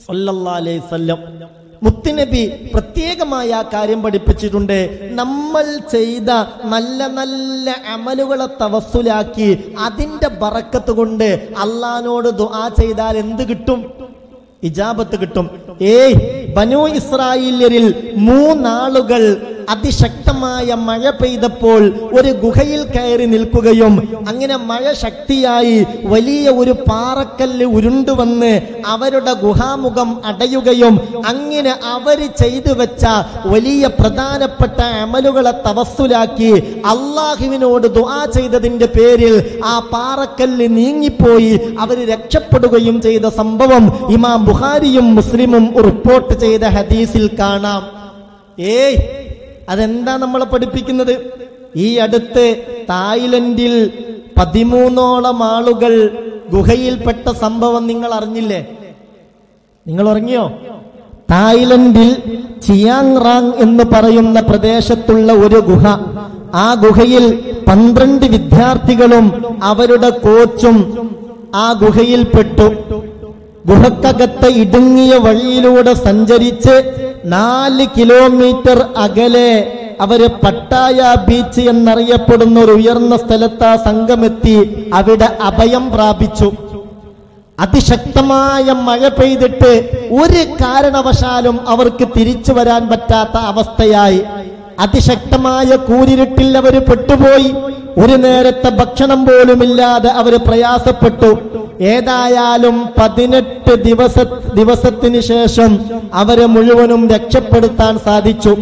സല്ലല്ലാഹു അലൈഹി വസല്ലം മുത്തുനബി പ്രത്യേകമായ ആ കാര്യം പഠിപ്പിച്ചിട്ടുണ്ട് നമ്മൾ ചെയ്ത നല്ല നല്ല അമലുകളെ തവസ്സുലാക്കി അതിന്റെ ബറക്കത്ത് കൊണ്ട് അള്ളഹാനോട് ദുആ ചെയ്താൽ എന്ത് കിട്ടും ഇജാബത്ത് കിട്ടും ഏയ് ബനു ഇസ്രായേല്യരിൽ മൂന്നാളുകൾ അതിശക്തമായ മഴ പെയ്തപ്പോൾ ഒരു ഗുഹയിൽ കയറി നിൽക്കുകയും അങ്ങനെ മഴ ശക്തിയായി വലിയ ഒരു പാറക്കല്ല് ഉരുണ്ടുവന്ന് അവരുടെ ഗുഹാമുഖം അടയുകയും അങ്ങനെ അവര് ചെയ്തു വെച്ച വലിയ പ്രധാനപ്പെട്ട അമലുകളെ തവസ്സുലാക്കി അള്ളാഹുവിനോട് ദുആ ചെയ്തതിന്റെ പേരിൽ ആ പാറക്കല്ല് നീങ്ങിപ്പോയി അവര് രക്ഷപ്പെടുകയും ചെയ്ത സംഭവം ഇമാം ബുഖാരിയും മുസ്ലിമും റിപ്പോർട്ട് ചെയ്ത ഹദീസിൽ കാണാം ഏയ് അതെന്താ നമ്മളെ പഠിപ്പിക്കുന്നത് ഈ അടുത്ത് തായ്ലൻഡിൽ പതിമൂന്നോളം ആളുകൾ ഗുഹയിൽപ്പെട്ട സംഭവം നിങ്ങൾ അറിഞ്ഞില്ലേ നിങ്ങൾ ഉറങ്ങിയോ തായ്ലൻഡിൽ ചിയാങ് റാങ് എന്ന് പറയുന്ന പ്രദേശത്തുള്ള ഒരു ഗുഹ ആ ഗുഹയിൽ പന്ത്രണ്ട് വിദ്യാർത്ഥികളും അവരുടെ കോച്ചും ആ ഗുഹയിൽപ്പെട്ടു ഗുഹക്കകത്തെ ഇടുങ്ങിയ വഴിയിലൂടെ സഞ്ചരിച്ച് നാല് കിലോമീറ്റർ അകലെ അവര് പട്ടായ ബീച്ച് എന്നറിയപ്പെടുന്ന ഒരു ഉയർന്ന സ്ഥലത്ത് ആ സംഘമെത്തി അവിടെ അഭയം പ്രാപിച്ചു അതിശക്തമായ മഴ പെയ്തിട്ട് ഒരു കാരണവശാലും അവർക്ക് തിരിച്ചു വരാൻ പറ്റാത്ത അവസ്ഥയായി അതിശക്തമായ കൂരിരുട്ടിൽ അവർ പെട്ടുപോയി ഒരു നേരത്തെ ഭക്ഷണം പോലുമില്ലാതെ അവർ പ്രയാസപ്പെട്ടു ഏതായാലും പതിനെട്ട് ദിവസ ദിവസത്തിന് ശേഷം അവരെ മുഴുവനും രക്ഷപ്പെടുത്താൻ സാധിച്ചു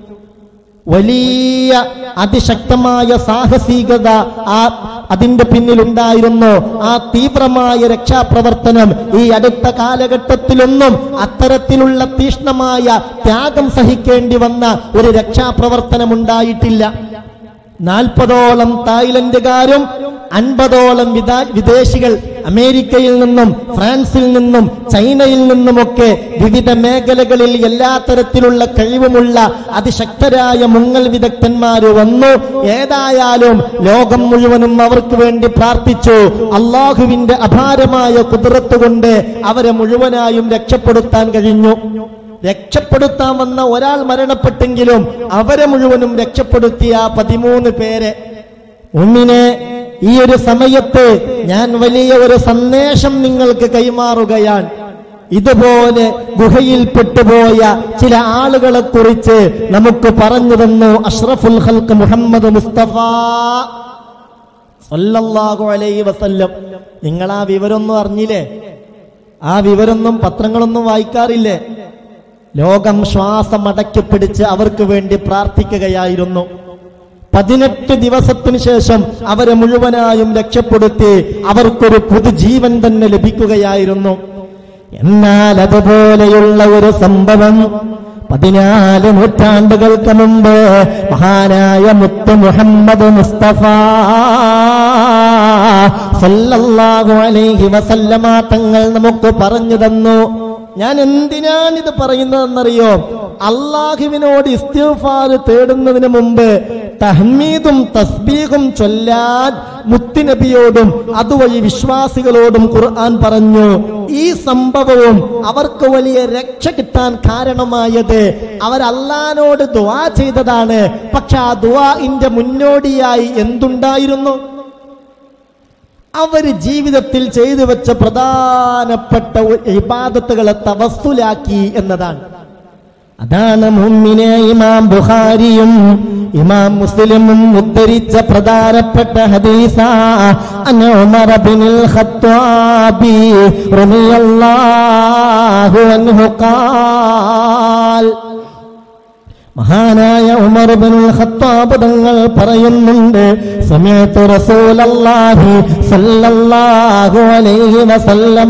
വലിയ അതിശക്തമായ സാഹസികത ആ അതിന്റെ പിന്നിലുണ്ടായിരുന്നു ആ തീവ്രമായ രക്ഷാപ്രവർത്തനം ഈ അടുത്ത കാലഘട്ടത്തിലൊന്നും അത്തരത്തിലുള്ള തീഷ്ണമായ ത്യാഗം സഹിക്കേണ്ടി വന്ന ഒരു രക്ഷാപ്രവർത്തനം ഉണ്ടായിട്ടില്ല നാൽപ്പതോളം തായ്ലൻഡുകാരും അൻപതോളം വിദാ- വിദേശികൾ അമേരിക്കയിൽ നിന്നും ഫ്രാൻസിൽ നിന്നും ചൈനയിൽ നിന്നുമൊക്കെ വിവിധ മേഖലകളിൽ എല്ലാ തരത്തിലുള്ള കഴിവുമുള്ള അതിശക്തരായ മുങ്ങൽ വിദഗ്ധന്മാര് വന്നു ഏതായാലും ലോകം മുഴുവനും അവർക്ക് വേണ്ടി പ്രാർത്ഥിച്ചു അള്ളാഹുവിന്റെ അപാരമായ കുതിരത്ത് കൊണ്ട് അവരെ മുഴുവനായും രക്ഷപ്പെടുത്താൻ കഴിഞ്ഞു രക്ഷപ്പെടുത്താൻ വന്ന ഒരാൾ മരണപ്പെട്ടെങ്കിലും അവരെ മുഴുവനും രക്ഷപ്പെടുത്തിയ ആ പതിമൂന്ന് പേരെ ഉമ്മിനെ ഈ ഒരു സമയത്ത് ഞാൻ വലിയ ഒരു സന്ദേശം നിങ്ങൾക്ക് കൈമാറുകയാണ് ഇതുപോലെ ഗുഹയിൽ പെട്ടുപോയ ചില ആളുകളെ കുറിച്ച് നമുക്ക് പറഞ്ഞു തന്നു അഷ്റഫുൽ ഹൽക്ക് മുഹമ്മദ് മുസ്തഫ സല്ലല്ലാഹു അലൈഹി വസല്ലം നിങ്ങൾ ആ വിവരമൊന്നും അറിഞ്ഞില്ലേ ആ വിവരമൊന്നും പത്രങ്ങളൊന്നും വായിക്കാറില്ലേ ലോകം ശ്വാസം അടക്കി പിടിച്ച് അവർക്ക് വേണ്ടി പ്രാർത്ഥിക്കുകയായിരുന്നു പതിനെട്ട് ദിവസത്തിന് ശേഷം അവരെ മുഴുവനായും രക്ഷപ്പെടുത്തി അവർക്കൊരു പുതുജീവൻ തന്നെ ലഭിക്കുകയായിരുന്നു എന്നാൽ അതുപോലെയുള്ള ഒരു സംഭവം പതിനാല് നൂറ്റാണ്ടുകൾക്ക് മുമ്പ് മഹാനായ മുത്ത് മുഹമ്മദ് മുസ്തഫ സല്ലല്ലാഹു അലൈഹി വസല്ലമ തങ്ങൾ നമുക്ക് പറഞ്ഞു തന്നു ഞാൻ എന്തിനാണ് ഇത് പറയുന്നതെന്നറിയോ അള്ളാഹുവിനോട് ഇസ്തിഫാർ തേടുന്നതിന് മുമ്പ് തഹ്മീദും തസ്ബീഹും ചൊല്ലാൻ മുത്തുനബിയോടും അതുവഴി വിശ്വാസികളോടും ഖുർആൻ പറഞ്ഞു ഈ സംഭവവും അവർക്ക് വലിയ രക്ഷ കിട്ടാൻ കാരണമായത് അവർ അള്ളഹാനോട് ദുആ ചെയ്തതാണ് പക്ഷെ ആ ദുആഇന്റെ മുന്നോടിയായി എന്തുണ്ടായിരുന്നു അവര് ജീവിതത്തിൽ ചെയ്തു വെച്ച പ്രധാനപ്പെട്ട ഇബാദത്തുകളെ തവസ്സുലാക്കി എന്നതാണ് അതാണ് മുമ്മിനെ ഇമാം ബുഖാരിയും ഇമാം മുസ്ലിമും ഉദ്ധരിച്ച പ്രധാനപ്പെട്ട ഹദീസ അൻ ഉമർ ബിനുൽ ഖത്താബി റളിയല്ലാഹു അൻഹു ഖാൽ മഹാനായ ഉമർ ബിനുൽ ഖത്താബ് തങ്ങൾ പറയുന്നുണ്ട് സമയത്ത് റസൂലല്ലാഹി സല്ലല്ലാഹു അലൈഹി വസല്ലമ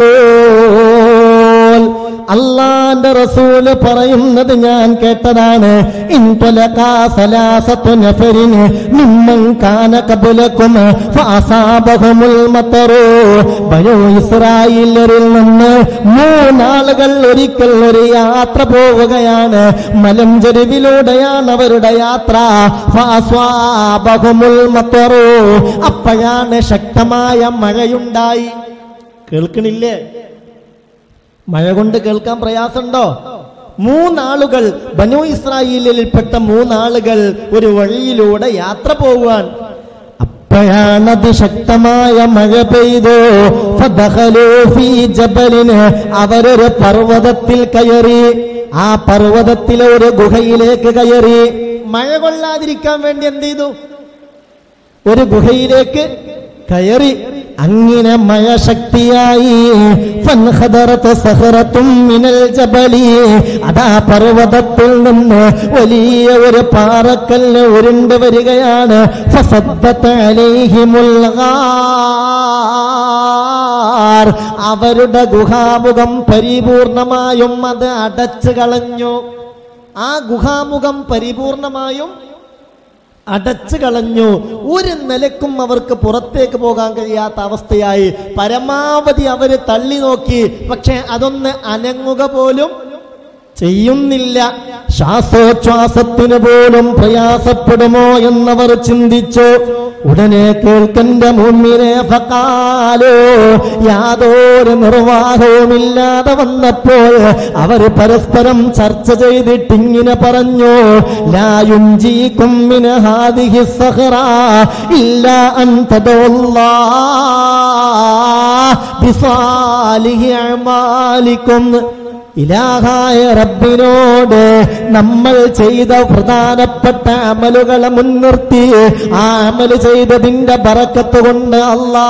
യഖൂൽ അള്ളാന്റെ റസൂല് പറയുന്നത് ഞാൻ കേട്ടതാണ് ഇൻതുലകാ സലാസത്തു നഫരിന് മിമ്മൻ കാന ഖബലകും ഫഅസാബഹുമുൽ മതറു ബനു ഇസ്രായേലരിൽ നിന്ന് മൂന്നാളുകൾ ഒരിക്കൽ ഒരു യാത്ര പോവുകയാണ് മലഞ്ചെരുവിലൂടെയാണ് അവരുടെ യാത്ര ഫഅസ്വാബഹുമുൽ മതറു അപ്പോഴാണ് ശക്തമായ മഴയുണ്ടായി കേൾക്കണില്ലേ മഴ കൊണ്ട് കേൾക്കാൻ പ്രയാസമുണ്ടോ മൂന്നാളുകൾ ബനു ഇസ്രായേലിൽപ്പെട്ട മൂന്നാളുകൾ ഒരു വഴിയിലൂടെ യാത്ര പോവാൻ അപ്പോഴാണത് ശക്തമായ മഴ പെയ്തു ഫദഖലൂ ഫീ ജബലിന് അവരൊരു പർവ്വതത്തിൽ കയറി ആ പർവ്വതത്തിലെ ഒരു ഗുഹയിലേക്ക് കയറി മഴ കൊള്ളാതിരിക്കാൻ വേണ്ടി എന്ത് ചെയ്തു ഒരു ഗുഹയിലേക്ക് കയറി അങ്ങനെ മഴ ശക്തിയായി ഫൻഖദറത്ത് സഹറത്തും മിനൽ ജബലി അതാ പർവ്വതത്തിൽ നിന്ന് വലിയ ഒരു പാറക്കല്ല് ഉരുണ്ട് വരികയാണ് ഫസദ്ദത്ത് അലൈഹിമുൽ ഗാർ. അവരുടെ ഗുഹാമുഖം പരിപൂർണമായും അത് അടച്ചു കളഞ്ഞു ആ ഗുഹാമുഖം പരിപൂർണമായും അടച്ചു കളഞ്ഞു ഒരു നിലക്കും അവർക്ക് പുറത്തേക്ക് പോകാൻ കഴിയാത്ത അവസ്ഥയായി പരമാവധി അവര് തള്ളി നോക്കി പക്ഷെ അതൊന്ന് അനങ്ങുക പോലും ചെയ്യുന്നില്ല ശ്വാസോച്ഛ്വാസത്തിന് പോലും പ്രയാസപ്പെടുമോ എന്നവർ ചിന്തിച്ചു ഉടനെ കേൾക്കന്റെ മുമ്പിനെ ഫക്കാലോ യാതൊരു നിർവാഹവുമില്ലാതെ വന്നപ്പോൾ അവർ പരസ്പരം ചർച്ച ചെയ്തിട്ട് ഇങ്ങനെ പറഞ്ഞു ലായുഞ്ചി കുമ്മിന് ഹാദിഹി സഹറ ഇല്ല അന്തദോല്ലാ ബിസാലിഹി അമാലിക്കും ഇലാഹായ റബ്ബിനോട് നമ്മൾ ചെയ്ത പ്രധാനപ്പെട്ട അമലുകളെ മുൻനിർത്തി ആ അമല് ചെയ്തതിന്റെ ബറക്കത്ത് കൊണ്ട് അല്ലാ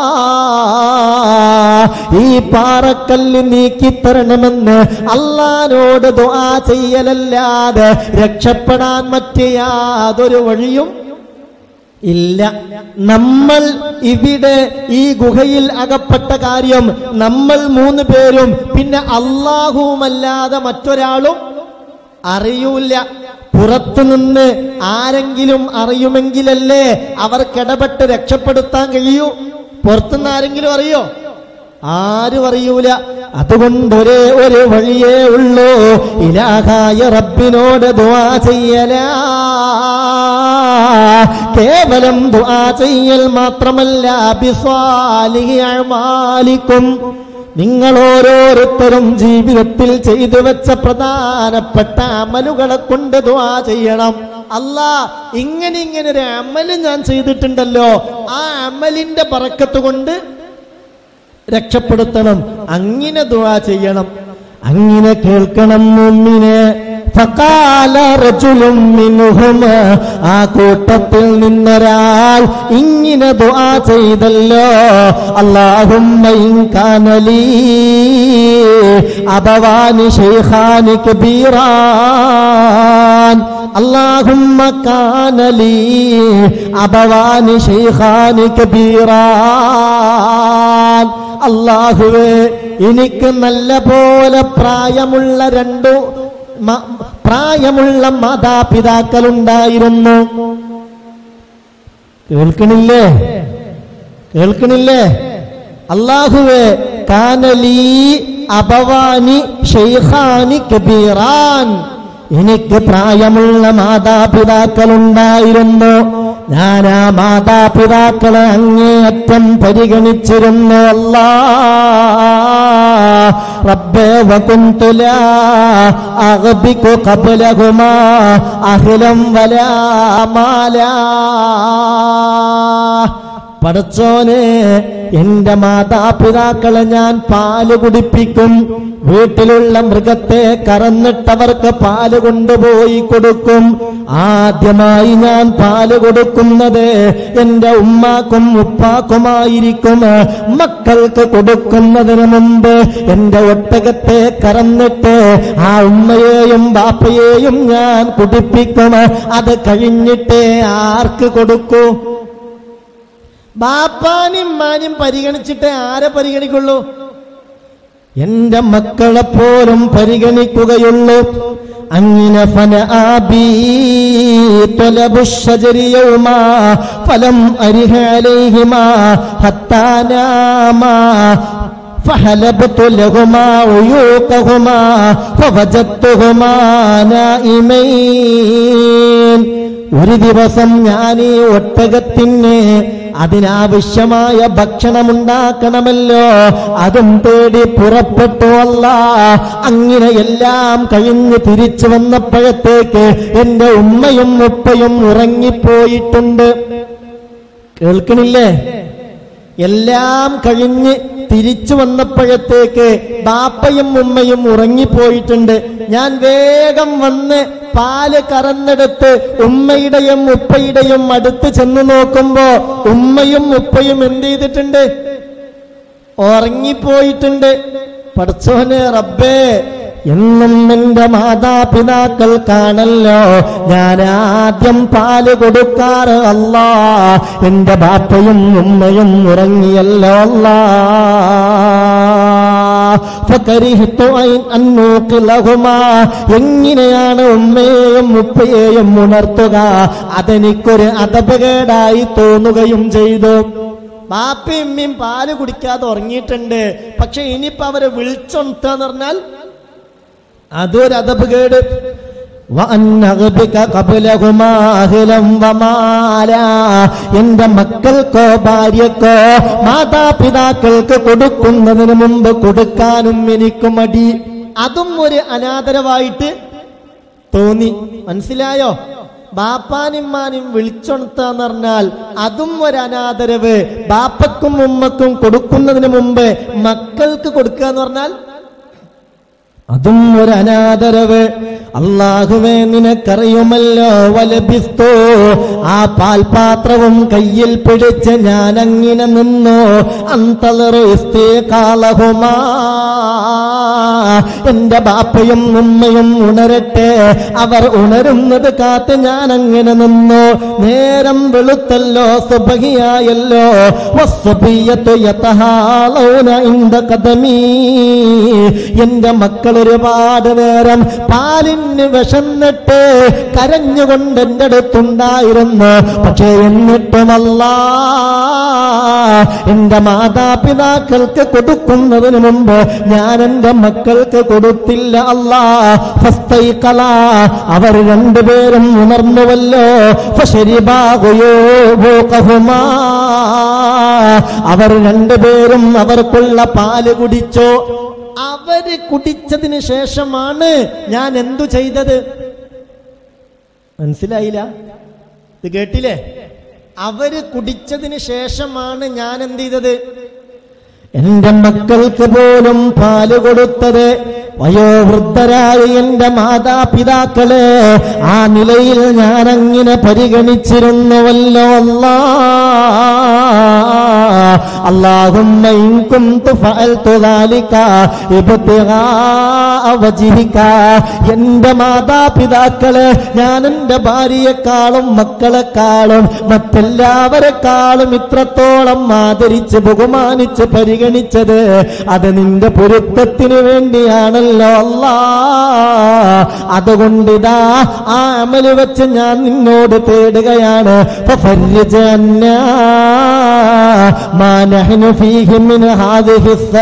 ഈ പാറക്കല്ല് നീക്കിത്തരണമെന്ന് അള്ളാനോട് ദുആ ചെയ്യലല്ലാതെ രക്ഷപ്പെടാൻ മറ്റ് യാതൊരു വഴിയും ഇല്ല നമ്മൾ ഇവിടെ ഈ ഗുഹയിൽ അകപ്പെട്ട കാര്യം നമ്മൾ മൂന്ന് പേരും പിന്നെ അള്ളാഹുവുമല്ലാതെ മറ്റൊരാളും അറിയൂല പുറത്തുനിന്ന് ആരെങ്കിലും അറിയുമെങ്കിലല്ലേ അവർക്കിടപെട്ട് രക്ഷപ്പെടുത്താൻ കഴിയൂ പുറത്തുനിന്ന് ആരെങ്കിലും അറിയോ ആരും അറിയൂല അതുകൊണ്ട് ഒരേ ഒരു വഴിയേ ഉള്ളൂ ഇലാഹായ റബ്ബിനോട് ദുആ ചെയ്യലാ കേവലം ദുആ ചെയ്യൽ മാത്രമല്ല ബിസ്വാലിഹി അഅ്മാലിക്കും നിങ്ങൾ ഓരോരുത്തരും ജീവിതത്തിൽ ചെയ്തു വെച്ച പ്രധാനപ്പെട്ട അമലുകളെ കൊണ്ട് ദുആ ചെയ്യണം അല്ലാ ഇങ്ങനെ ഇങ്ങനെ ഒരു അമല് ഞാൻ ചെയ്തിട്ടുണ്ടല്ലോ ആ അമലിന്റെ പറക്കത്ത് കൊണ്ട് രക്ഷപ്പെടുത്തണം അങ്ങനെ ദുആ ചെയ്യണം അങ്ങനെ കേൾക്കണം മുമ്മിനെ ഫഖാല റജുലും മിൻഹും ആ കൂട്ടത്തിൽ നിന്നൊരാൾ ഇങ്ങനെ ദുആ ചെയ്തല്ലോ അല്ലാഹുമ്മ ഇൻ കാന ലീ അബവാനി ശൈഖാനി കബീറാൻ اللهم كان لي أبوان شيخان كبيران അള്ളാഹുവേ എനിക്ക് നല്ല പോലെ പ്രായമുള്ള രണ്ടു മ- പ്രായമുള്ള മാതാപിതാക്കളുണ്ടായിരുന്നു കേൾക്കണില്ലേ കേൾക്കണില്ലേ അള്ളാഹുവേ കാനലീ അബവാനി ഷെയ്ഖാനി കബീറാൻ എനിക്ക് പ്രായമുള്ള മാതാപിതാക്കളുണ്ടായിരുന്നു ഞാൻ ആ മാതാപിതാക്കളെ അങ്ങേയറ്റം പരിഗണിച്ചിരുന്നു അല്ലാ റബ്ബേ വകുന്തുല അഗ്ബികു ഖബ്ലഹുമാ അഹ്ലം വലാ മാലാ പടച്ചോനെ എന്റെ മാതാപിതാക്കളെ ഞാൻ പാല് കുടിപ്പിക്കും വീട്ടിലുള്ള മൃഗത്തെ കറന്നിട്ടവർക്ക് പാല് കൊണ്ടുപോയി കൊടുക്കും ആദ്യമായി ഞാൻ പാല് കൊടുക്കുന്നത് എന്റെ ഉമ്മാക്കും ഉപ്പാക്കുമായിരിക്കും മക്കൾക്ക് കൊടുക്കുന്നതിന് മുമ്പ് എന്റെ ഒട്ടകത്തെ കറന്നിട്ട് ആ ഉമ്മയെയും ബാപ്പയെയും ഞാൻ കുടിപ്പിക്കും അത് കഴിഞ്ഞിട്ടേ ആർക്ക് കൊടുക്കൂ ബാപ്പാനും മാനും പരിഗണിച്ചിട്ട് ആരെ പരിഗണിക്കുള്ളൂ എന്റെ മക്കളെ പോലും പരിഗണിക്കുകയുള്ളൂ അങ്ങനെ ഫല ആബി തൊലബു ശജരിയൗമാ ഫലം അരിഹ അലൈഹിമാ ഹത്താനാമാ فحلبت لهما عيوقهما فوجدتهما نائمين ഒരു ദിവസം ഞാൻ ഈ ഒട്ടകത്തിന് അതിനാവശ്യമായ ഭക്ഷണമുണ്ടാക്കണമല്ലോ അതും തേടി പുറപ്പെട്ടു അല്ല അങ്ങനെ എല്ലാം കഴിഞ്ഞ് തിരിച്ചു വന്നപ്പോഴത്തേക്ക് എന്റെ ഉമ്മയും ഉപ്പയും ഉറങ്ങിപ്പോയിട്ടുണ്ട് കേൾക്കണില്ലേ എല്ലാം കഴിഞ്ഞ് തിരിച്ചു വന്നപ്പോഴത്തേക്ക് ബാപ്പയും ഉമ്മയും ഉറങ്ങിപ്പോയിട്ടുണ്ട് ഞാൻ വേഗം വന്ന് പാല് കറന്നെടുത്ത് ഉമ്മയുടെയും ഉപ്പയുടെയും അടുത്ത് ചെന്ന് നോക്കുമ്പോ ഉമ്മയും ഉപ്പയും എന്ത് ചെയ്തിട്ടുണ്ട് ഉറങ്ങിപ്പോയിട്ടുണ്ട് പഠിച്ചോനെ റബ്ബേ എന്നും എന്റെ മാതാപിതാക്കൾ കാണല്ലോ ഞാൻ ആദ്യം പാല് കൊടുക്കാറ് അല്ലാ എന്റെ ബാപ്പയും ഉമ്മയും ഉറങ്ങിയല്ലോ അല്ലാ ഫകരിഹിത്തു അൻ അന്നൂക്കിലഹുമാ. എങ്ങനെയാണ് ഉമ്മയെയും ഉപ്പയെയും ഉണർത്തുക അതെനിക്കൊരു അതപകേടായി തോന്നുകയും ചെയ്തു ബാപ്പയും ഉമ്മയും പാല് കുടിക്കാതെ ഉറങ്ങിയിട്ടുണ്ട് പക്ഷെ ഇനിയിപ്പോ അവരെ വിളിച്ചുണർത്താന്ന് പറഞ്ഞാൽ അതൊരു അതപകേട് വഅന്നഗ്ബിക ഖബ്ലഹുമാ അഹ്ലം വമാലാ. എന്റെ മക്കൾക്കോ ഭാര്യക്കോ മാതാപിതാക്കൾക്ക് കൊടുക്കുന്നതിന് മുമ്പ് കൊടുക്കാനും എനിക്ക് മടി അതും ഒരു അനാദരവായിട്ട് തോന്നി മനസ്സിലായോ ബാപ്പാനിമ്മാനും വിളിച്ചുണർത്താന്ന് പറഞ്ഞാൽ അതും ഒരു അനാദരവ് ബാപ്പക്കും ഉമ്മക്കും കൊടുക്കുന്നതിന് മുമ്പ് മക്കൾക്ക് കൊടുക്കുക എന്ന് പറഞ്ഞാൽ അതും ഒരു അനാദരവ് അള്ളാഹുവേ നിനക്കറിയുമല്ലോ വലഭിസ്തോ ആ പാൽപാത്രവും കയ്യിൽ പിടിച്ച് ഞാൻ അങ്ങനെ നിന്നു അന്തളറു കാലഹുമാ എന്റെ ബാപ്പയും ഉമ്മയും ഉണരട്ടെ അവർ ഉണരുന്നത് കാത്ത് ഞാൻ അങ്ങനെ നിന്നു നേരം വെളുത്തല്ലോ സുബഹിയായല്ലോ വസ്സുബിയ്യത്തു യതഹാലൗന ഇന്ദ ഖദമീ എന്റെ മക്കൾ ഒരുപാട് നേരം പാലിന് വിശന്നിട്ട് കരഞ്ഞുകൊണ്ട് എന്റെ അടുത്തുണ്ടായിരുന്നു പക്ഷേ എന്നിട്ടുമല്ല എന്റെ മാതാപിതാക്കൾക്ക് കൊടുക്കുന്നതിന് മുമ്പ് ഞാൻ എന്റെ മക്കൾക്ക് കൊടുത്തില്ല അല്ലാ ഫസ്തൈഖല. അവർ രണ്ടുപേരും ഉണർന്നുവല്ലോ ഫശരിബാകുയോ ഭൂഖഹുമാ. അവർ രണ്ടുപേരും അവർക്കുള്ള പാല് കുടിച്ചോ അവര് കുടിച്ചതിന് ശേഷമാണ് ഞാൻ എന്തു ചെയ്തത് മനസ്സിലായില്ല ഇത് കേട്ടില്ലേ അവര് കുടിച്ചതിന് ശേഷമാണ് ഞാൻ എന്ത് ചെയ്തത് എന്റെ മക്കൾക്ക് പോലും പാല് കൊടുത്തത് വയോവൃദ്ധരായ എന്റെ മാതാപിതാക്കളെ ആ നിലയിൽ ഞാൻ അങ്ങനെ പരിഗണിച്ചിരുന്നുവല്ലോ അല്ലാ اللهم إن كنت فعلت ذلك ابتغاء وجهك എന്റെ മാതാപിതാക്കളെ ഞാൻ എന്റെ ഭാര്യയെക്കാളും മക്കളെക്കാളും മറ്റെല്ലാവരെക്കാളും ഇത്രത്തോളം ആദരിച്ച് ബഹുമാനിച്ച് പരിഗണിച്ചത് അത് നിന്റെ പൊരുത്തത്തിന് വേണ്ടിയാണല്ലോ അല്ലാ അതുകൊണ്ട് ഇതാ ആ അമല് വെച്ച് ഞാൻ നിന്നോട് തേടുകയാണ് ففرج عنا ما نحن فيه من هذه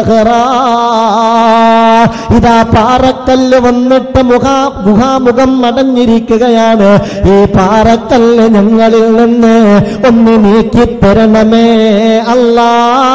الصخرة ഇതാ പാറക്കല്ല് വന്നിട്ട് മുഖാ മുഖാമുഖം മടഞ്ഞിരിക്കുകയാണ് ഈ പാറക്കല്ല് ഞങ്ങളിൽ നിന്ന് ഒന്ന് നീക്കിത്തരണമേ അല്ലാ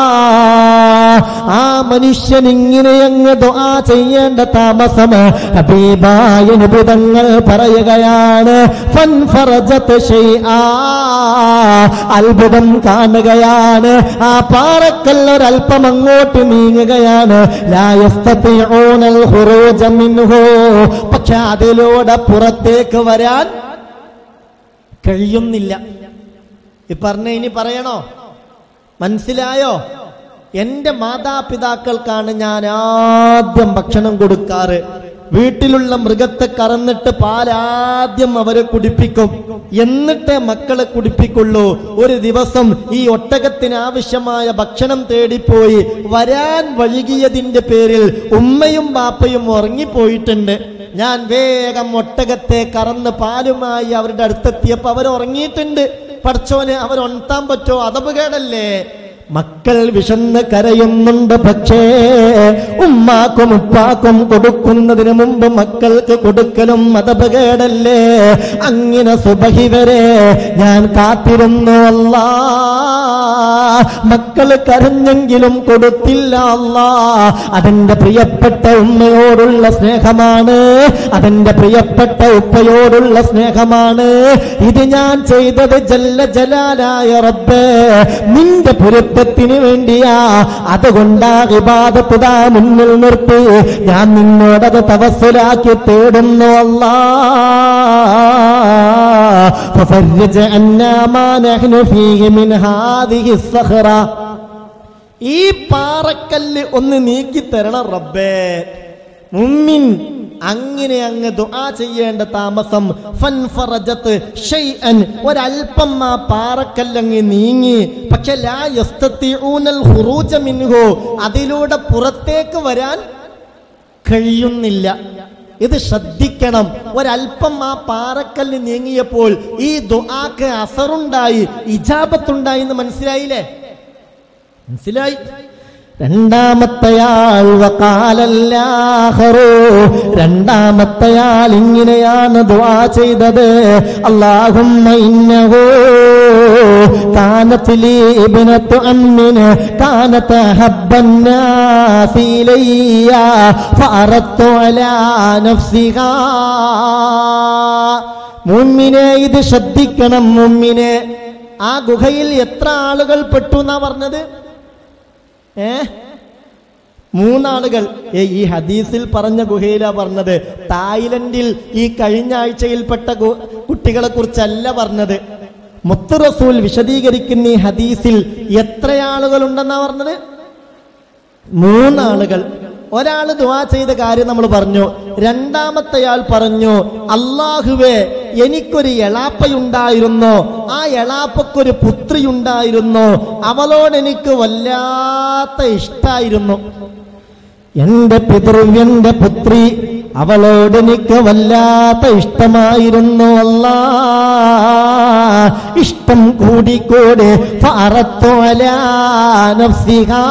ആ മനുഷ്യൻ ഇങ്ങനെ അങ്ങ് ദുആ ചെയ്യേണ്ട താമസം ഹബീബായ നിബിതങ്ങൾ പറയുകയാണ് ഫൻഫറജത്ത് ശൈആ. അത്ഭുതം കാണുകയാണ് ആ പാറക്കല്ല് ഒരല്പം അങ്ങോട്ട് നീങ്ങുകയാണ് ലാ യസ്തതിഊനൽ ഖുറൂജ മിൻഹു. പക്ഷെ അതിലൂടെ പുറത്തേക്ക് വരാൻ കഴിയുന്നില്ല ഈ പറഞ്ഞ ഇനി പറയണോ മനസ്സിലായോ എന്റെ മാതാപിതാക്കൾക്കാണ് ഞാൻ ആദ്യം ഭക്ഷണം കൊടുക്കാറ് വീട്ടിലുള്ള മൃഗത്തെ കറന്നിട്ട് പാലാദ്യം അവരെ കുടിപ്പിക്കും എന്നിട്ടേ മക്കളെ കുടിപ്പിക്കുള്ളൂ ഒരു ദിവസം ഈ ഒട്ടകത്തിന് ആവശ്യമായ ഭക്ഷണം തേടിപ്പോയി വരാൻ വഴുകിയതിന്റെ പേരിൽ ഉമ്മയും ബാപ്പയും ഉറങ്ങിപ്പോയിട്ടുണ്ട് ഞാൻ വേഗം ഒട്ടകത്തെ കറന്ന് പാലുമായി അവരുടെ അടുത്തെത്തിയപ്പോ അവർ ഉറങ്ങിയിട്ടുണ്ട് പഠിച്ചോനെ അവർ ഉണർത്താൻ പറ്റോ അതപകേടല്ലേ മക്കൾ വിശന്ന് കരയുന്നുണ്ട് പക്ഷേ ഉമ്മാക്കും ഉപ്പാക്കും കൊടുക്കുന്നതിന് മുമ്പ് മക്കൾക്ക് കൊടുക്കലും മതപകേടല്ലേ അങ്ങനെ സുബഹി വരെ ഞാൻ കാത്തിരുന്നു അല്ലാ മക്കള് കരഞ്ഞെങ്കിലും കൊടുത്തില്ല അല്ലാ അതെന്റെ പ്രിയപ്പെട്ട ഉമ്മയോടുള്ള സ്നേഹമാണ് അതെന്റെ പ്രിയപ്പെട്ട ഉപ്പയോടുള്ള സ്നേഹമാണ് ഇത് ഞാൻ ചെയ്തത് ജല്ല ജലാലായ റബ്ബേ നിന്റെ പൊരുത്തത്തിന് വേണ്ടിയാ അതുകൊണ്ടാ വിവാദത്തുതാ മുന്നിൽ നിർത്തി ഞാൻ നിന്നോടത് തവസ്സുലാക്കി തേടുന്നു അല്ലാ ففرج عنا ما نحن فيه من هذه الصخرة ഈ പാറക്കല്ല് ഒന്ന് നീക്കി തരണം റബ്ബേ മുമ്മിൻ അങ്ങനെ അങ്ങ് ദുആ ചെയ്യേണ്ട താമസം ഫൻഫറജത്ത് ഷൈഅൻ ഒരൽപ്പം ആ പാറക്കല്ലങ്ങ് നീങ്ങി പക്ഷെ ലാ യസ്തത്തിഊനൽ ഖുറൂജ മിൻഹു അതിലൂടെ പുറത്തേക്ക് വരാൻ കഴിയുന്നില്ല ഇത് ശ്രദ്ധിക്കണം ഒരല്പം ആ പാറക്കല്ല് നീങ്ങിയപ്പോൾ ഈ ദുആക്ക് അസറുണ്ടായി ഇജാബത്തുണ്ടായി എന്ന് മനസ്സിലായില്ലേ മനസ്സിലായി രണ്ടാമത്തെയാൾ വക്കാലല്ലാഹറോ രണ്ടാമത്തെയാൾ ഇങ്ങനെയാണ് ദുആ ചെയ്തത് അല്ലാഹുമ്മ ഇന്നഹു കാനത്ത് ലീ ഇബ്നത്തു അമ്മിന് കാനത്ത് ഹബ്ബന്നാസി ഇലയ്യ ഫഅറത്തു അലാ നഫ്സിഹാ മുമ്മിനെ ഇത് ശ്രദ്ധിക്കണം മുമ്മിനെ ആ ഗുഹയിൽ എത്ര ആളുകൾ പെട്ടു എന്നാ പറഞ്ഞത് ഏ മൂന്നാളുകൾ ഏ ഈ ഹദീസിൽ പറഞ്ഞ ഗുഹയിലാ പറഞ്ഞത് തായ്ലൻഡിൽ ഈ കഴിഞ്ഞ ആഴ്ചയിൽപ്പെട്ട ഗു- കുട്ടികളെ കുറിച്ചല്ല പറഞ്ഞത് മുത്തു റസൂൽ വിശദീകരിക്കുന്ന ഈ ഹദീസിൽ എത്ര ആളുകൾ ഉണ്ടെന്നാ പറഞ്ഞത് മൂന്നാളുകൾ ഒരാൾ ദുവാ ചെയ്ത കാര്യം നമ്മൾ പറഞ്ഞു രണ്ടാമത്തെയാൾ പറഞ്ഞു അള്ളാഹുവേ എനിക്കൊരു എളാപ്പയുണ്ടായിരുന്നോ ആ എളാപ്പക്കൊരു പുത്രിയുണ്ടായിരുന്നോ അവളോട് എനിക്ക് വല്ലാത്ത ഇഷ്ടായിരുന്നു എന്റെ പിതൃവ്യന്റെ പുത്രി അവളോട് എനിക്ക് വല്ലാത്ത ഇഷ്ടമായിരുന്നു അല്ലാ ഇഷ്ടം കൂടിക്കൂടി ഫഅറത്തു അലാ നഫ്സിഹാ.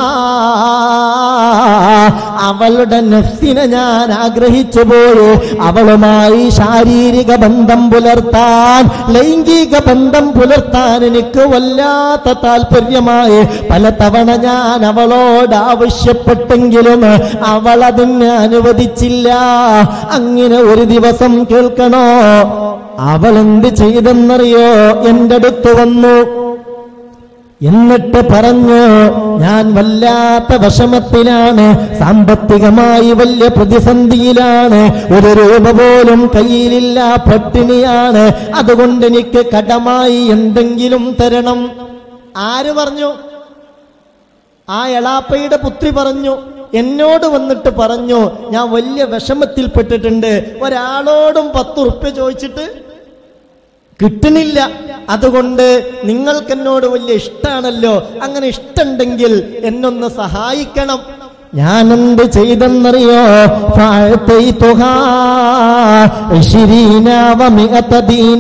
അവളുടെ നഫ്സിനെ ഞാൻ ആഗ്രഹിച്ചു പോയി അവളുമായി ശാരീരിക ബന്ധം പുലർത്താൻ ലൈംഗിക ബന്ധം പുലർത്താൻ എനിക്ക് വല്ലാത്ത താല്പര്യമായി പലതവണ ഞാൻ അവളോട് ആവശ്യപ്പെട്ടെങ്കിലും അവൾ അതിന് അനുവദിച്ചില്ല അങ്ങനെ ഒരു ദിവസം കേൾക്കണോ അവൾ എന്ത് ചെയ്തെന്നറിയോ എന്റെ അടുത്ത് വന്നു എന്നിട്ട് പറഞ്ഞു ഞാൻ വല്ലാത്ത വിഷമത്തിലാണ് സാമ്പത്തികമായി വലിയ പ്രതിസന്ധിയിലാണ് ഒരു രൂപ പോലും കയ്യിലില്ല പട്ടിണിയാണ് അതുകൊണ്ട് എനിക്ക് കടമായി എന്തെങ്കിലും തരണം ആര് പറഞ്ഞു ആ എളാപ്പയുടെ പുത്രി പറഞ്ഞു എന്നോട് വന്നിട്ട് പറഞ്ഞു ഞാൻ വലിയ വിഷമത്തിൽപ്പെട്ടിട്ടുണ്ട് ഒരാളോടും പത്ത് ഉറുപ്പ്യ ചോദിച്ചിട്ട് കിട്ടണില്ല അതുകൊണ്ട് നിങ്ങൾക്ക് എന്നോട് വലിയ ഇഷ്ടാണല്ലോ അങ്ങനെ ഇഷ്ടമുണ്ടെങ്കിൽ എന്നൊന്ന് സഹായിക്കണം ഞാൻ എന്ത് ചെയ്തെന്നറിയോ ഫഅതൈതുഹാ ഇശ്രീന വമിഅത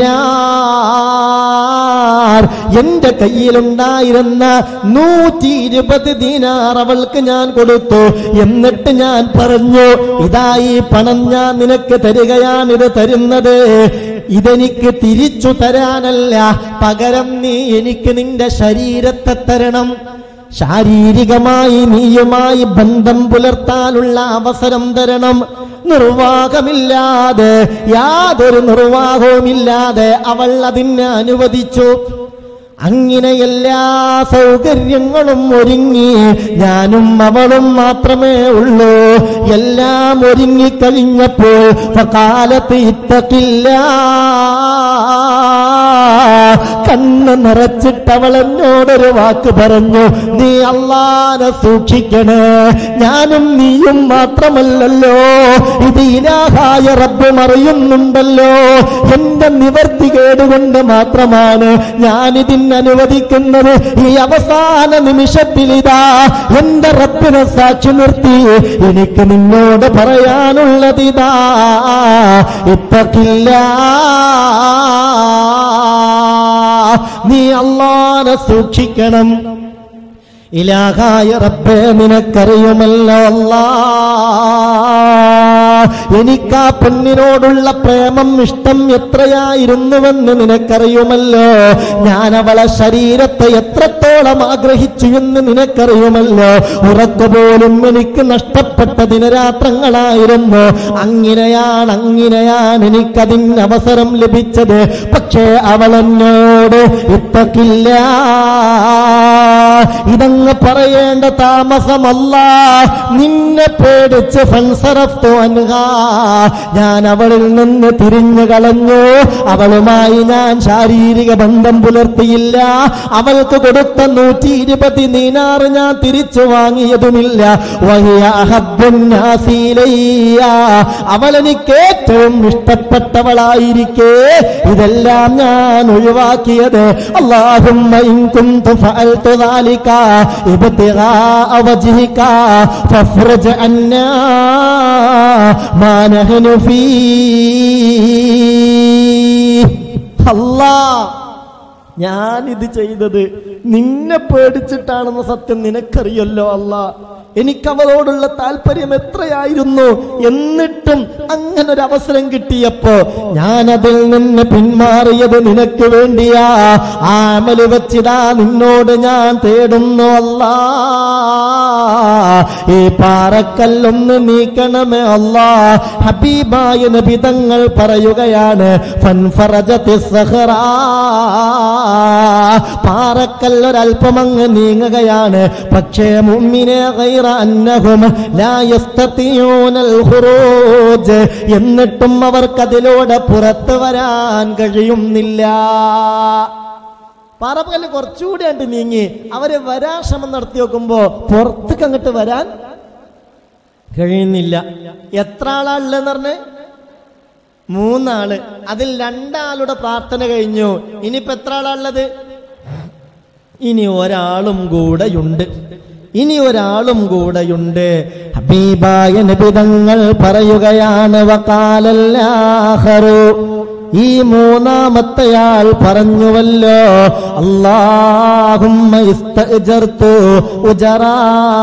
ദീനാർ എന്റെ കയ്യിലുണ്ടായിരുന്ന നൂറ്റി ഇരുപത് ദീനാർ അവൾക്ക് ഞാൻ കൊടുത്തു എന്നിട്ട് ഞാൻ പറഞ്ഞു ഇതാ ഈ പണം ഞാൻ നിനക്ക് തരികയാണിത് തരുന്നത് ഇതെനിക്ക് തിരിച്ചു തരാനല്ല പകരം നീ എനിക്ക് നിന്റെ ശരീരത്തെ തരണം ശാരീരികമായി നീയുമായി ബന്ധം പുലർത്താനുള്ള അവസരം തരണം നിർവാഹമില്ലാതെ യാതൊരു നിർവാഹവുമില്ലാതെ അവൾ അതിനെ അനുവദിച്ചു അങ്ങനെ എല്ലാ സൗകര്യങ്ങളും ഒരുങ്ങി ഞാനും അവളും മാത്രമേ ഉള്ളൂ എല്ലാം ഒരുങ്ങിക്കഴിഞ്ഞപ്പോൾ കാലത്ത് ഇത്തക്കില്ല കണ്ണ് നിറച്ചിട്ട് അവൾ എന്നോടൊരു വാക്ക് പറഞ്ഞു നീ അള്ളാനെ സൂക്ഷിക്കണേ ഞാനും നീയും മാത്രമല്ലല്ലോ ഇത് ഇലാഹായ റബ്ബ് അറിയുന്നുണ്ടല്ലോ എന്റെ നിവർത്തി കേടുകൊണ്ട് മാത്രമാണ് ഞാനിതിന് അനുവദിക്കുന്നത് ഈ അവസാന നിമിഷത്തിൽ ഇതാ എന്റെ റബ്ബിനെ സാക്ഷി നിർത്തി എനിക്ക് നിന്നോട് പറയാനുള്ളത് ഇതാ ഇത്തക്കില്ല നീ അള്ളാനെ സൂക്ഷിക്കണം ഇലാഹായ റബ്ബേ നിനക്കറിയുമല്ലോ അല്ലാ എനിക്കാ പെണ്ണിനോടുള്ള പ്രേമം ഇഷ്ടം എത്രയായിരുന്നുവെന്ന് നിനക്കറിയുമല്ലോ ഞാൻ അവളെ ശരീരത്തെ എത്രത്തോളം ആഗ്രഹിച്ചു എന്ന് നിനക്കറിയുമല്ലോ ഉറക്കുപോലും എനിക്ക് നഷ്ടപ്പെട്ട ദിനരാത്രങ്ങളായിരുന്നു അങ്ങനെയാണ് അങ്ങനെയാണ് എനിക്കതിന് അവസരം ലഭിച്ചത് പക്ഷേ അവൾ എന്നോട് ഇപ്പക്കില്ല ഇതങ്ങ് പറയേണ്ട താമസമല്ല നിന്നെ പേടിച്ച് ഫൻസറഫ്തു അൻഹ ഞാൻ അവളിൽ നിന്ന് തിരിഞ്ഞു കളഞ്ഞു അവളുമായി ഞാൻ ശാരീരിക ബന്ധം പുലർത്തിയില്ല അവൾക്ക് കൊടുത്ത നൂറ്റി ഇരുപത് നീനാറ് ഞാൻ തിരിച്ചു വാങ്ങിയതുമില്ല വഹിയ അഹബ്ബുൻ നാസിലയ്യ. അവളെനിക്ക് ഏറ്റവും ഇഷ്ടപ്പെട്ടവളായിരിക്കെ ഇതെല്ലാം ഞാൻ ഒഴിവാക്കിയത് അല്ലാഹുമ്മ ഇൻ കുന്തു ഫഅൽതു ذلك ابتغاء وجهك فافرج عنا ما نحن فيه അല്ലാ ഞാനിത് ചെയ്തത് നിന്നെ പേടിച്ചിട്ടാണെന്ന സത്യം നിനക്കറിയല്ലോ അല്ല എനിക്ക് അവളോടുള്ള താല്പര്യം എത്രയായിരുന്നു എന്നിട്ടും അങ്ങനെ ഒരു അവസരം കിട്ടിയപ്പോ ഞാൻ അതിൽ നിന്ന് പിന്മാറിയത് നിനക്ക് വേണ്ടിയാ ആ അമല് വെച്ചിതാ നിന്നോട് ഞാൻ തേടുന്നു അല്ല ഈ പാറക്കല്ലൊന്ന് നീക്കണമേ അല്ലാ ഹബീബായ നബിതങ്ങൾ പറയുകയാണ് ഫൻഫറജത്തി സഹറാ പാറക്കല്ലൊരൽപ്പം അങ്ങ് നീങ്ങുകയാണ് പക്ഷേ മുമ്മിനെ ഗൈറ അന്നഹും ലാ യസ്തതിയൂനൽ ഖുറൂജ് എന്നിട്ടും അവർക്കതിലൂടെ പുറത്തു വരാൻ കഴിയുന്നില്ല പാറപ്പകല് കുറച്ചുകൂടി ആയിട്ട് നീങ്ങി അവര് വരാൻ ശ്രമം നടത്തി നോക്കുമ്പോ പുറത്തേക്ക് അങ്ങോട്ട് വരാൻ കഴിയുന്നില്ല എത്ര ആളാണുള്ളതെന്ന് പറഞ്ഞ് മൂന്നാള് അതിൽ രണ്ടാളുടെ പ്രാർത്ഥന കഴിഞ്ഞു ഇനിയിപ്പോ എത്ര ആളാണുള്ളത് ഇനി ഒരാളും കൂടെയുണ്ട് ഇനി ഒരാളും കൂടെയുണ്ട് ഹബീബായ നബിതങ്ങൾ പറയുകയാണ് വക്കാലല്ലാഹറു ഈ മൂന്നാമത്തെയാൾ പറഞ്ഞുവല്ലോ അല്ലാഹുമ്മ ഇസ്തഅജർതു ഉജറാ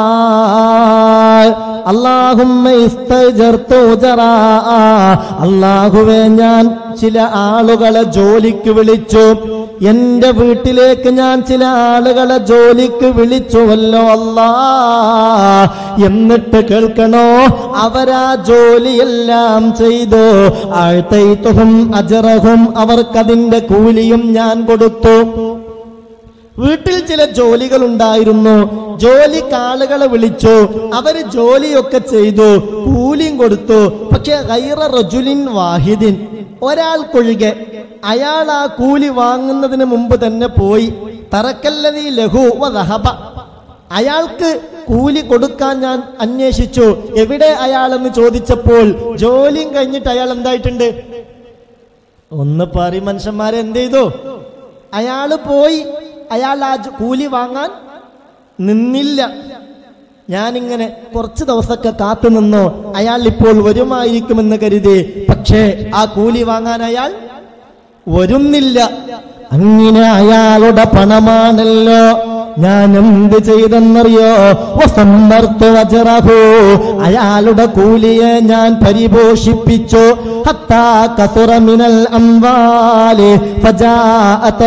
അല്ലാഹുമ്മ ഇസ്തഅജർതു ഉജറാ അല്ലാഹുവേ ഞാൻ ചില ആളുകളെ ജോലിക്ക് വിളിച്ചു എന്റെ വീട്ടിലേക്ക് ഞാൻ ചില ആളുകളെ ജോലിക്ക് വിളിച്ചുവല്ലോ അല്ലാ എന്നിട്ട് കേൾക്കണോ അവരാ ജോലിയെല്ലാം ചെയ്തു ആഴ്ത്തൈത്തുഹും അജറഹും അവർക്കതിന്റെ കൂലിയും ഞാൻ കൊടുത്തു വീട്ടിൽ ചില ജോലികൾ ഉണ്ടായിരുന്നു ജോലിക്ക് ആളുകളെ വിളിച്ചു അവര് ജോലിയൊക്കെ ചെയ്തു കൂലിയും കൊടുത്തു പക്ഷെ ഗൈറ റജുലിൻ വാഹിദിൻ ഒരാൾക്കൊഴികെ അയാൾ ആ കൂലി വാങ്ങുന്നതിന് മുമ്പ് തന്നെ പോയി തറക്കല്ലതി ലഘു വഹബ അയാൾക്ക് കൂലി കൊടുക്കാൻ ഞാൻ അന്വേഷിച്ചു എവിടെ അയാളെന്ന് ചോദിച്ചപ്പോൾ ജോലിയും കഴിഞ്ഞിട്ട് അയാൾ എന്തായിട്ടുണ്ട് ഒന്ന് പറ മനുഷ്യന്മാരെ എന്ത് ചെയ്തു അയാള് പോയി അയാൾ ആ ജ- കൂലി വാങ്ങാൻ നിന്നില്ല ഞാനിങ്ങനെ കുറച്ച് ദിവസമൊക്കെ കാത്തു നിന്നു അയാൾ ഇപ്പോൾ വരുമായിരിക്കുമെന്ന് കരുതി പക്ഷേ ആ കൂലി വാങ്ങാൻ അയാൾ വരുന്നില്ല അങ്ങനെ അയാളുടെ പണമാണല്ലോ ഞാൻ എന്ത് ചെയ്തെന്നറിയോ വസമ്മർത്തു അജറഹു അയാളുടെ കൂലിയെ ഞാൻ പരിപോഷിപ്പിച്ചു ഹത്താ കസുറ മിനൽ അംവാലി ഫജാഅത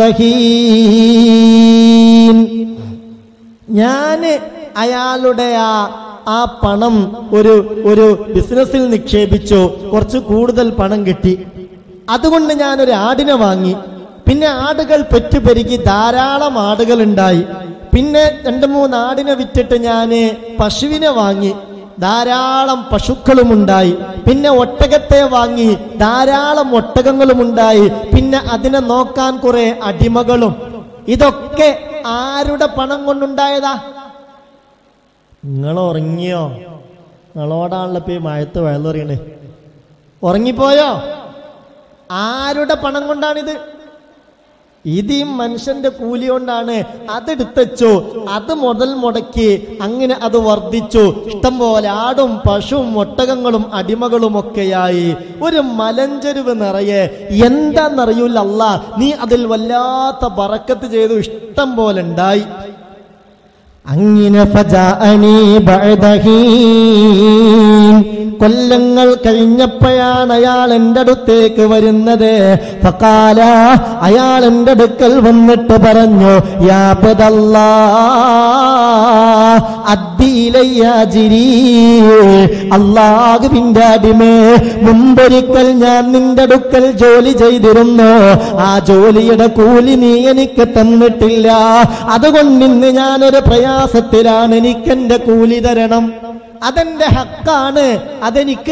ബഅദഹീൻ ഞാന് അയാളുടെ ആ ആ പണം ഒരു ഒരു ബിസിനസ്സിൽ നിക്ഷേപിച്ചു കുറച്ച് കൂടുതൽ പണം കിട്ടി അതുകൊണ്ട് ഞാനൊരു ആടിനെ വാങ്ങി പിന്നെ ആടുകൾ പെറ്റുപെരുകി ധാരാളം ആടുകൾ ഉണ്ടായി പിന്നെ രണ്ട് മൂന്ന് ആടിനെ വിറ്റിട്ട് ഞാന് പശുവിനെ വാങ്ങി ധാരാളം പശുക്കളും ഉണ്ടായി പിന്നെ ഒട്ടകത്തെ വാങ്ങി ധാരാളം ഒട്ടകങ്ങളും ഉണ്ടായി പിന്നെ അതിനെ നോക്കാൻ കുറെ അടിമകളും ഇതൊക്കെ ആരുടെ പണം കൊണ്ടുണ്ടായതാ നിങ്ങൾ ഉറങ്ങിയോ നിങ്ങളോടാണല്ലോ ഇപ്പൊ ഈ മഴത്ത് വെള്ളറിയണേ ഉറങ്ങിപ്പോയോ ആരുടെ പണം കൊണ്ടാണിത് ഇത് ഈ മനുഷ്യന്റെ കൂലി കൊണ്ടാണ് അതെടുത്തച്ചു അത് മുതൽ മുടക്കി അങ്ങനെ അത് വർദ്ധിച്ചു ഇഷ്ടം പോലെ ആടും പശുവും ഒട്ടകങ്ങളും അടിമകളും ഒക്കെയായി ഒരു മലഞ്ചെരുവ് നിറയെ എന്താന്നറിയൂല അല്ല നീ അതിൽ വല്ലാത്ത ബറക്കത്ത് ചെയ്തു ഇഷ്ടം പോലെ ഉണ്ടായി അങ്ങനെ ഫജാഅനി ബഅദഹീൻ. കൊല്ലങ്ങൾ കഴിഞ്ഞപ്പോഴാണ് അയാൾ എൻ്റെ അടുത്തേക്ക് വരുന്നത് ഫക്കാല അയാൾ എൻ്റെ അടുക്കൽ വന്നിട്ട് പറഞ്ഞു യാ അബ്ദല്ലാ, അദ്ദിയിലയ്യാജിരി. അള്ളാഹുവിന്റെ അടിമേ മുമ്പൊരിക്കൽ ഞാൻ നിന്റെ അടുക്കൽ ജോലി ചെയ്തിരുന്നു ആ ജോലിയുടെ കൂലി നീ എനിക്ക് തന്നിട്ടില്ല അതുകൊണ്ട് ഇന്ന് ഞാനൊരു പ്രയാസത്തിലാണ് എനിക്കെന്റെ കൂലി തരണം അതെന്റെ ഹക്കാണ് അതെനിക്ക്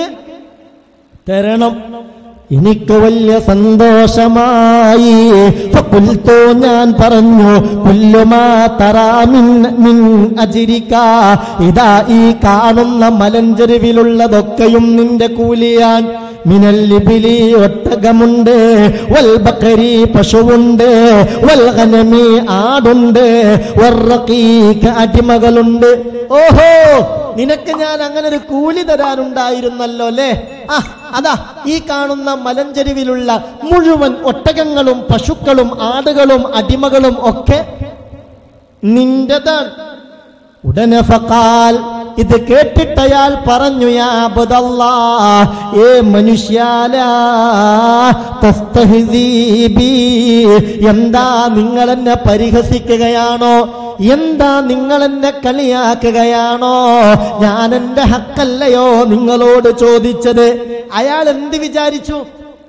തരണം എനിക്ക് വലിയ സന്തോഷമായി ഫഖുൽതു ഞാൻ പറഞ്ഞു കുല്ലുമാ തറാ മിൻ മിൻ അജിരിക ഇതാ ഈ കാണുന്ന മലഞ്ചെരുവിലുള്ളതൊക്കെയും നിന്റെ കൂലിയാൻ മിനൽ ലിബിലി ഒട്ടകമുണ്ട് വൽ ബക്കരി പശുവുണ്ട് വൽ ഗനമി ആടുണ്ട് വർറഖീക അടിമകളുണ്ട് ഓഹോ നിനക്ക് ഞാൻ അങ്ങനെ ഒരു കൂലി തരാനുണ്ടായിരുന്നല്ലോ അല്ലേ ആ അതാ ഈ കാണുന്ന മലഞ്ചെരുവിലുള്ള മുഴുവൻ ഒട്ടകങ്ങളും പശുക്കളും ആടുകളും അടിമകളും ഒക്കെ നിന്റെതാണ് ഉടനെ ഫക്കാൽ ഇത് കേട്ടിട്ട് അയാൾ പറഞ്ഞു യാ അബ്ദല്ലാ, ഏ മനുഷ്യാല തസ്തഹ്സീ ബി. എന്താ നിങ്ങൾ എന്നെ പരിഹസിക്കുകയാണോ എന്താ നിങ്ങൾ എന്നെ കളിയാക്കുകയാണോ ഞാൻ എന്റെ ഹക്കല്ലയോ നിങ്ങളോട് ചോദിച്ചത് അയാൾ എന്ത് വിചാരിച്ചു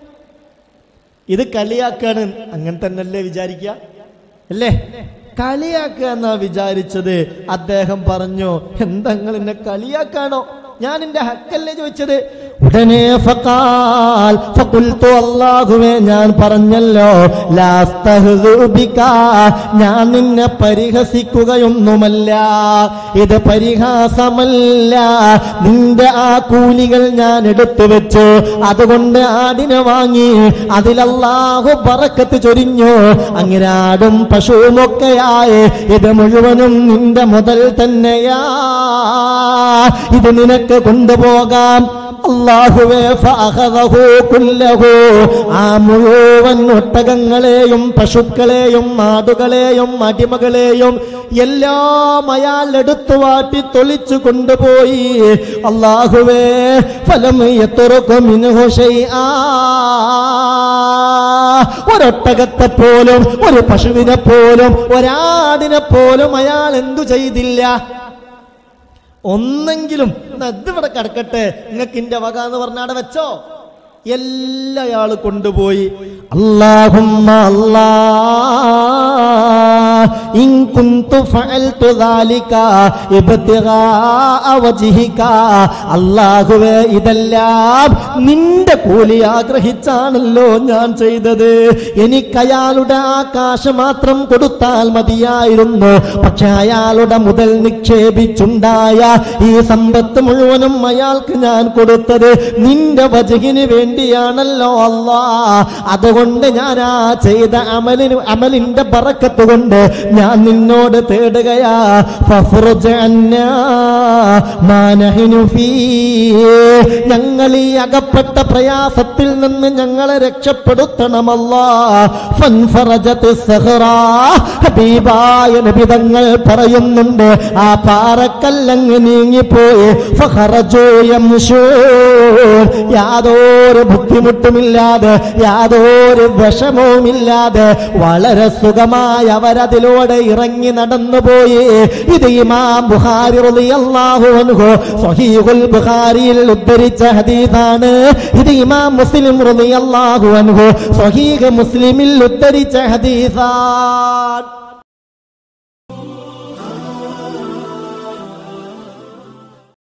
ഇത് കളിയാക്കാണ് അങ്ങനെ തന്നെയല്ലേ വിചാരിക്കുക അല്ലേ കളിയാക്കുക എന്നാ വിചാരിച്ചത് അദ്ദേഹം പറഞ്ഞു എന്താ നിങ്ങൾ എന്നെ കളിയാക്കാണോ ഞാൻ എന്റെ ഹക്കല്ലേ ചോദിച്ചത് ഉടനെ ഫഖാൽ ഫഖുൽതു അല്ലാഹുവേ ഞാൻ പറഞ്ഞല്ലോ ലാസ്തഹ്സു ബിക ഞാൻ നിന്നെ പരിഹസിക്കുകയൊന്നുമല്ല ഇത് പരിഹാസമല്ല നിന്റെ ആ കൂലികൾ ഞാൻ എടുത്തു വെച്ചു അതുകൊണ്ട് ആടിനെ വാങ്ങി അതിലല്ലാഹു പറക്കത്ത് ചൊരിഞ്ഞു അങ്ങനെ ആടും പശുവുമൊക്കെയായി ഇത് മുഴുവനും നിന്റെ മുതൽ തന്നെയാ ഇത് നിനക്ക് കൊണ്ടുപോകാം അള്ളാഹുവേ ഫഅഖദഹു കുല്ലഹു ആ മുഴുവൻ ഒട്ടകങ്ങളെയും പശുക്കളെയും ആടുകളെയും അടിമകളെയും എല്ലാം അയാൾ എടുത്തു വാട്ടി തൊളിച്ചു കൊണ്ടുപോയി അള്ളാഹുവേ ഫലം എത്തുറക്കും മിൻഹു ശൈആ. ഒരൊട്ടകത്തെ പോലും ഒരു പശുവിനെ പോലും ഒരാടിനെ പോലും അയാൾ എന്തു ചെയ്തില്ല ഒന്നെങ്കിലും എന്നാ ഇത് ഇവിടെ കിടക്കട്ടെ നിങ്ങൾക്ക് ഇന്റെ വക എന്ന് പറഞ്ഞാടെ വെച്ചോ എല്ലാ അയാൾ കൊണ്ടുപോയി അല്ലാഹുമ്മ അല്ലാ ഇൻ കുന്തു ഫഅൽതു ദാലിക ഇബ്തിഗാഅ വജ്ഹിക അല്ലാഹുവേ ഇതെല്ലാം നിന്റെ കൂലി ആഗ്രഹിച്ചാണല്ലോ ഞാൻ ചെയ്തത് എനിക്ക് അയാളുടെ ആകാശം മാത്രം കൊടുത്താൽ മതിയായിരുന്നു പക്ഷെ അയാളുടെ മുതൽ നിക്ഷേപിച്ചുണ്ടായ ഈ സമ്പത്ത് മുഴുവനും അയാൾക്ക് ഞാൻ കൊടുത്തത് നിന്റെ വജകിന് വേണ്ടിയാണല്ലോ അല്ലാ അതുകൊണ്ട് ഞാൻ ആ ചെയ്ത അമലിന് അമലിന്റെ ബറക്കത്ത് കൊണ്ട് ഞാൻ നിന്നോട് തേടുകയാ ഫഫ്റുജ് അന്നാ മാ നഹ്നു ഫീ. ഞങ്ങൾ ഈ അകപ്പെട്ട പ്രയാസത്തിൽ നിന്ന് ഞങ്ങളെ രക്ഷപ്പെടുത്തണമല്ലാ ഫൻഫറജത്ത് സഹ്റാ. ഹബീബായ നബിതങ്ങൾ പറയുന്നുണ്ട് ആ പാറക്കല്ലങ്ങ് നീങ്ങിപ്പോയി ഫഖറജൂ യംശൂൻ. യാതൊരു ബുദ്ധിമുട്ടുമില്ലാതെ യാതൊരു വിഷമവുമില്ലാതെ വളരെ സുഖമായി അവരതിലൂടെ ഇറങ്ങി നടന്നുപോയി ഇത് ഇമാം ബുഖാരി റളിയല്ലാഹു അൻഹു സ്വഹീഹുൽ ബുഖാരിയിൽ ഉദ്ധരിച്ച ഹദീസാണ് ഇത് ഇമാം മുസ്ലിം റളിയല്ലാഹു അൻഹു സ്വഹീഹ് മുസ്ലിമിൽ ഉദ്ധരിച്ച ഹദീസാണ്